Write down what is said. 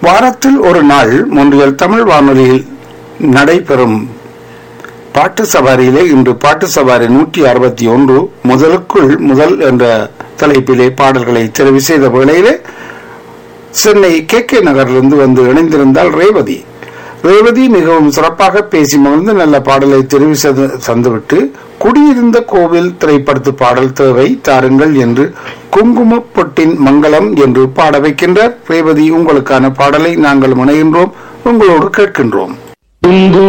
வாரத்தில் ஒரு நாள் மொன்றியல் தமிழ் வானொலியில் நடைபெறும் பாட்டு சவாரியிலே இன்று பாட்டு சவாரி நூற்றி அறுபத்தி ஒன்று முதலுக்குள் முதல் என்ற தலைப்பிலே பாடல்களை தெரிவு செய்த வேளையிலே சென்னை கே கே நகரிலிருந்து வந்து இணைந்திருந்தால் ரேவதி ரேவதி மிகவும் சிறப்பாக பேசி மகிழ்ந்து நல்ல பாடலை தெரிவு செய்து தந்துவிட்டு குடியிருந்த கோவில் திரைப்படத்து பாடல் தேவை தாருங்கள் என்று குங்கும பொட்டின் மங்களம் என்று பாட வைக்கின்றார் ரேவதி உங்களுக்கான பாடலை நாங்கள் முனைகின்றோம் உங்களோடு கேட்கின்றோம்